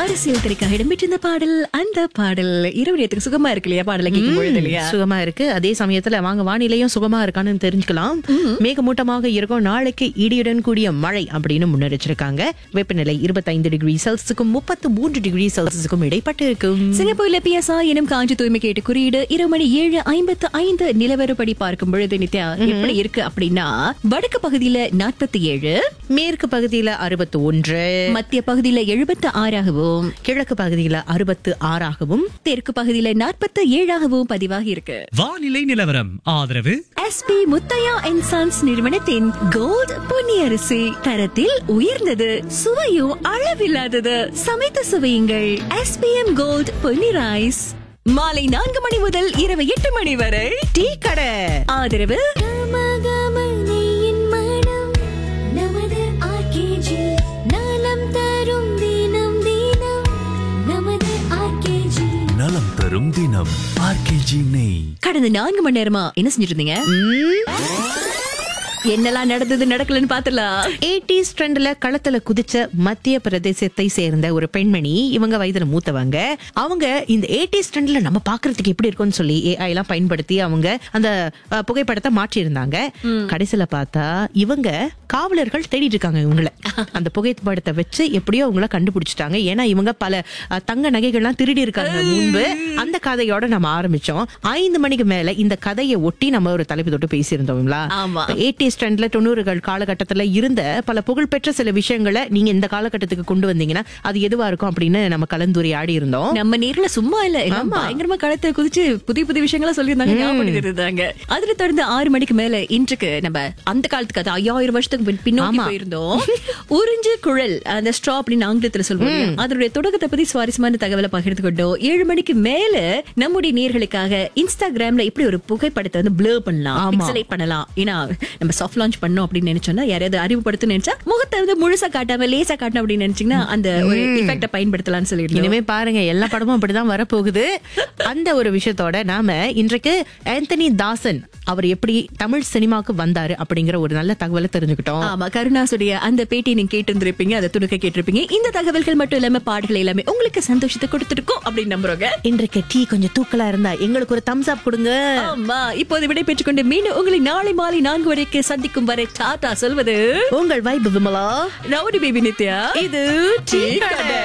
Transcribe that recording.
அரசியல் திரைக்காக இடம்பெற்றிருந்த பாடல் அந்த பாடல் இரவு நேரத்துக்கு சுகமா இருக்கு இல்லையா பாடலை கேட்கும் பொழுது இல்லையா சுகமா இருக்கு அதே சமயத்துல வாங்க வானிலையும் சுகமா இருக்கான்னு தெரிஞ்சுக்கலாம் மேகமூட்டமாக இருக்கும் நாளைக்கு இடியுடன் கூடிய மழை அப்படின்னு முன்னெச்சரிச்சிருக்காங்க வெப்பநிலை இருபத்தைந்து டிகிரி செல்சியஸுக்கும் முப்பத்து மூன்று டிகிரி செல்சியஸுக்கும் இடைப்பட்டு இருக்கும் சிங்கப்பூர்ல பிஎஸ்ஆ எனும் காஞ்சி தூய்மை கேட்டு குறியீடு இரவு மணி ஏழு ஐம்பத்து ஐந்து நிலவரப்படி பார்க்கும் பொழுது நித்யா எப்படி இருக்கு அப்படின்னா வடக்கு பகுதியில நாற்பத்தி ஏழு மேற்கு பகுதியில அறுபத்து ஒன்று மத்திய பகுதியில எழுபத்து ஆறாகவும் கிழக்கு பகுதியில அறுபத்து ஆறாகவும் தெற்கு பகுதியில நாற்பத்து ஏழாகவும் பதிவாகி இருக்கு வானிலை நிலவரம் ஆதரவு எஸ்பி முத்தையா அண்ட் சன்ஸ் நிறுவனத்தின் கோல்ட் பொன்னி அரிசி தரத்தில் உயர்ந்தது சுவையும் அளவில்லாதது சமைத்து சுவையுங்கள் எஸ்பிஎம் கோல்ட் பொன்னி ரைஸ் மாலை நான்கு மணி முதல் இரவு எட்டு மணி வரை டீ கடை ஆதரவு கமகமனையின் மனம் நமது RKG. நலம் தரும் தினம் தினம் நமது RKG. நலம் தரும் தினம் ஆர்கேஜி நெய் கடந்த நான்கு மணி நேரமா என்ன செஞ்சுட்டு இருந்தீங்க என்னெல்லாம் நடந்தது நடக்கலன்னு பாத்துலாம் எயிட்டிஸ் ட்ரெண்ட்ல களத்துல குதிச்ச மத்திய பிரதேசத்தை சேர்ந்த ஒரு பெண்மணி இவங்க வயதுல மூத்தவங்க அவங்க இந்த எயிட்டிஸ் ட்ரெண்ட்ல நம்ம பாக்குறதுக்கு எப்படி இருக்கும்னு சொல்லி ஏஐ எல்லாம் பயன்படுத்தி அவங்க அந்த அஹ், புகைப்படத்தை மாற்றி இருந்தாங்க கடைசியில பார்த்தா இவங்க காவலர்கள் தேடிட்டு இருக்காங்க இவங்கள அந்த புகைப்படத்தை வச்சு எப்படியோ அவங்கள கண்டுபிடிச்சிட்டாங்க ஏன்னா இவங்க பல அஹ், தங்க நகைகள்லாம் திருடி இருக்காங்க முன்பு அந்த கதையோட நம்ம ஆரம்பிச்சோம் ஐந்து மணிக்கு மேல இந்த கதையை ஒட்டி நம்ம ஒரு தலைப்பு தொட்டு பேசியிருந்தோம்ங்களா ஆமா. எயிட்டிஸ் ட்ரெண்ட்ல தொண்ணூறுகள் காலகட்டத்துல இருந்த பல புகழ்பெற்ற சில விஷயங்களை நீங்க இந்த காலகட்டத்துக்கு கொண்டு வந்தீங்கன்னா அது எதுவா இருக்கும் அப்படின்னு நம்ம கலந்துரையாடி இருந்தோம் நம்ம நேர்ல சும்மா இல்ல எல்லாம் பயங்கரமா களத்தை குதிச்சு புதிய புதிய விஷயங்களா சொல்லியிருந்தாங்க ஞாபகம் இருந்தாங்க அதுல தொடர்ந்து ஆறு மணிக்கு மேல இன்றைக்கு நம்ம அந்த காலத்துக்கு அது ஐயாயிரம் வருஷத்துக்கு பின்- பின்னோக்கி ஆமா. போயிருந்தோம் உறிஞ்சு குழல் அந்த ஸ்ட்ரா அப்படின்னு ஆங்கிலத்துல சொல்லுவோம் இல்லையா? அதனுடைய தொடக்கத்தை பத்தி சுவாரஸ்யமான தகவலை பகிர்ந்து கொண்டோம் ஏழு மணிக்கு மேல நம்முடைய நேர்களுக்காக இன்ஸ்டாகிராம்ல இப்படி ஒரு புகைப்படத்தை வந்து ப்ளூ பண்ணலாம் ஆமா. பிக்சலைட் பண்ணலாம் ஏன்னா நம்ம சாஃப்ட் லான்ச் பண்ணோம் அப்படின்னு நினைச்சோம்னா யாரையாவது அறிவுப்படுத்த நினைச்சா முகத்தை வந்து முழுசா காட்டாம லேசா காட்டணும் அப்படின்னு நினைச்சீங்கன்னா அந்த ஒரு எஃபெக்ட பயன்படுத்தலாம்னு சொல்லியிருந்தோம் இனிமே பாருங்க எல்லா படமும் அப்படிதான் வரப்போகுது அந்த ஒரு விஷயத்தோட நாம இன்றைக்கு ஆந்தனி தாசன் அவர் எப்படி தமிழ் சினிமாக்கு வந்தாரு அப்படிங்கிற ஒரு நல்ல தகவலை தெரிஞ்சுக்கிட்டோம் ஆமா கருணாசுடைய அந்த பேட்டி நீங்க கேட்டு இருந்திருப்பீங்க அதை துணுக்க கேட்டிருப்பீங்க இந்த தகவல்கள் மட்டும் இல்லாம பாடல்கள் எல்லாமே உங்களுக்கு சந்தோஷத்தை கொடுத்துருக்கோம் அப்படின்னு நம்புறோங்க இன்றைக்கு டீ கொஞ்சம் தூக்கலா இருந்தா எங்களுக்கு ஒரு தம்ஸ் அப் கொடுங்க ஆமா இப்போது விடை பெற்றுக் கொண்டு மீண்டும் உங்களை நாளை மாலை நான்கு வரைக்கு சந்திக்கும் வரை டாடா சொல்வது உங்கள் vibe Vimala rowdy baby Nithya இது டீ கடை